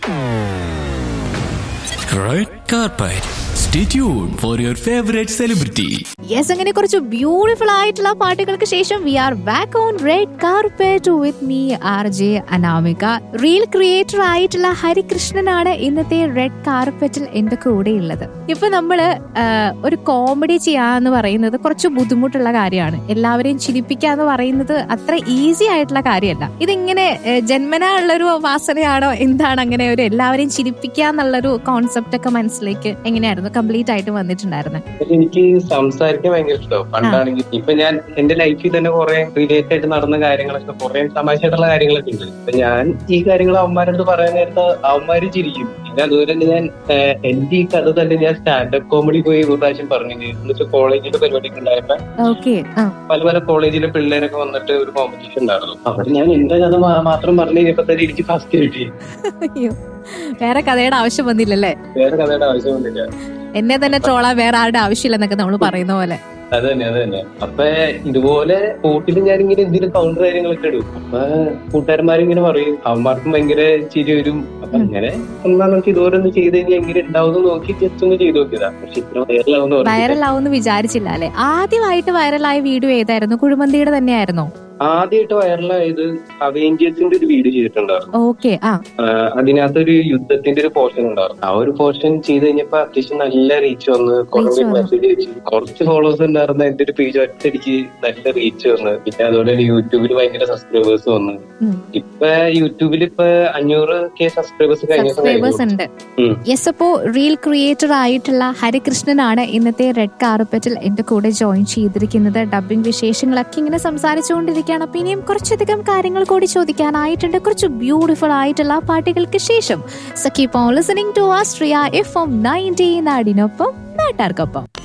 Red carpet. Stay tuned for your favorite celebrity. Yes അങ്ങനെ കുറച്ച് beautiful ആയിട്ടുള്ള പാട്ടുകൾക്ക് ശേഷം we are back on red carpet with me R J Anamika reel creator ആയിട്ടുള്ള ഹരികൃഷ്ണനാണ് ഇന്നത്തെ റെഡ് കാർപ്പറ്റിൽ എന്റെ കൂടെ ഉള്ളത് ഇപ്പൊ നമ്മള് ആ, ഒരു കോമഡി ചെയ്യാന്ന് പറയുന്നത് കുറച്ച് ബുദ്ധിമുട്ടുള്ള കാര്യമാണ് എല്ലാവരെയും ചിരിപ്പിക്കുക എന്ന് പറയുന്നത് അത്ര ഈസി ആയിട്ടുള്ള കാര്യമല്ല ഇതിങ്ങനെ ഏ, ജന്മനാ ഉള്ളൊരു വാസനയാണോ എന്താണ് അങ്ങനെ ഒരു എല്ലാവരെയും ചിരിപ്പിക്കുക എന്നുള്ളൊരു കോൺസെപ്റ്റ് ഒക്കെ മനസ്സിലേക്ക് എങ്ങനെയായിരുന്നു കംപ്ലീറ്റ് ആയിട്ട് വന്നിട്ടുണ്ടായിരുന്നത് പക്ഷെ എനിക്ക് സംസാരിക്കാൻ ഭയങ്കര ഇഷ്ടമാണ് പണ്ടാണെങ്കിൽ ഇപ്പൊ ഞാൻ എന്റെ ലൈഫിൽ തന്നെ കുറെ റിലേറ്റ് ആയിട്ട് നടന്ന കാര്യങ്ങളൊക്കെ കുറെ തമാശയായിട്ടുള്ള കാര്യങ്ങളൊക്കെ ഉണ്ട് ഇപ്പൊ ഞാൻ ഈ കാര്യങ്ങൾ അവന്മാരടുത്ത് പറയാൻ നേരത്ത് അവന്മാര് ചിരിക്കും പിന്നെ അതുപോലെ തന്നെ ഞാൻ ഏഹ്, എന്റെ ഈ കഥ തന്നെ ഞാൻ സ്റ്റാൻഡപ്പ് കോമഡി പോയി ഒരു പ്രാവശ്യം പറഞ്ഞു എന്നുവെച്ചാൽ കോളേജിലെ പരിപാടിക്ക് ഉണ്ടായപ്പോ ഓക്കെ ആ പല പല കോളേജിലെ പിള്ളേരൊക്കെ വന്നിട്ട് ഒരു കോമ്പറ്റീഷൻ ഉണ്ടായിരുന്നു അവിടെ ഞാൻ എന്റെ കഥ മാ- മാത്രം പറഞ്ഞു കഴിഞ്ഞപ്പോ തന്നെ എനിക്ക് ഫസ്റ്റ് കിട്ടി അയ്യോ വേറെ കഥയുടെ ആവശ്യം വന്നില്ലല്ലേ വേറെ കഥയുടെ ആവശ്യമൊന്നുമില്ല എന്നെ തന്നെ ട്രോളാൻ വേറെ ആരുടെ ആവശ്യമില്ലെന്നൊക്കെ നമ്മൾ പറയുന്ന പോലെ അത് തന്നെ അത് തന്നെ അപ്പൊ ഇതുപോലെ സ്പോട്ടിൽ ഞാൻ ഇങ്ങനെ എന്തെങ്കിലും കൗണ്ടർ കാര്യങ്ങളൊക്കെ ഇടും അപ്പൊ കൂട്ടുകാരന്മാരിങ്ങനെ പറയും അവന്മാർക്കും ഭയങ്കര ചിരി വരും അപ്പൊ അങ്ങനെ എന്നാ നമുക്ക് ഇതുപോലെ ഒന്ന് ചെയ്ത് കഴിഞ്ഞാൽ എങ്ങനെ ഉണ്ടാവും നോക്കി ജസ്റ്റ് ഒന്ന് ചെയ്ത് നോക്കിയതാ പക്ഷെ ഇത്ര വൈറലാവുന്ന വൈറലാവുമെന്ന് വിചാരിച്ചില്ല അല്ലെ ആദ്യമായിട്ട് വൈറലായ വീഡിയോ ഏതായിരുന്നു കുഴിമന്തിയുടെ തന്നെയായിരുന്നു ആദ്യമായിട്ട് വൈറലായത് അവേഞ്ചേഴ്സിന്റെ ഒരു വീഡിയോ ചെയ്തിട്ടുണ്ടായിരുന്നു ഓക്കെ ആ ആഹ് അതിനകത്തൊരു യുദ്ധത്തിന്റെ ഒരു പോർഷൻ ഉണ്ടായിരുന്നു ആ ഒരു പോർഷൻ ചെയ്ത് കഴിഞ്ഞപ്പോ അത്യാവശ്യം നല്ല റീച്ച് വന്ന് കുറെ Reach വന്നു. മെസ്സേജ് അയച്ചു കുറച്ച് ഫോളോവേഴ്സ് ഉണ്ടായിരുന്ന എന്റെ ഒരു പേജ് ഒറ്റയടിക്ക് നല്ല റീച്ച് വന്ന് പിന്നെ അതുപോലെ തന്നെ യൂട്യൂബിൽ ഭയങ്കര സബ്സ്ക്രൈബേഴ്സ് വന്നു ഉം. ഇപ്പൊ യൂട്യൂബിൽ ഇപ്പൊ അഞ്ഞൂറ് കെ സബ്സ്ക്രൈബേഴ്സ് കഴിഞ്ഞ ദിവസം സബ്സ്ക്രൈബേഴ്സ് കഴിഞ്ഞു. ഉണ്ട് ഉം. യെസ് അപ്പോ റീൽ ക്രിയേറ്റർ ആയിട്ടുള്ള ഹരികൃഷ്ണനാണ് ഇന്നത്തെ റെഡ് കാർപ്പറ്റിൽ എന്റെ കൂടെ ജോയിൻ ചെയ്തിരിക്കുന്നത് ഡബിംഗ് വിശേഷങ്ങളൊക്കെ ഇങ്ങനെ സംസാരിച്ചുകൊണ്ടിരിക്കുകയാണ് അപ്പൊ ഇനിയും കുറച്ചധികം കാര്യങ്ങൾ കൂടി ചോദിക്കാനായിട്ടുണ്ട് കുറച്ച് ബ്യൂട്ടിഫുൾ ആയിട്ടുള്ള പാട്ടുകൾക്ക് ശേഷം സഖി പോ listening to Ashraya F M nineteen നാടിനൊപ്പം നാട്ടാർക്കൊപ്പം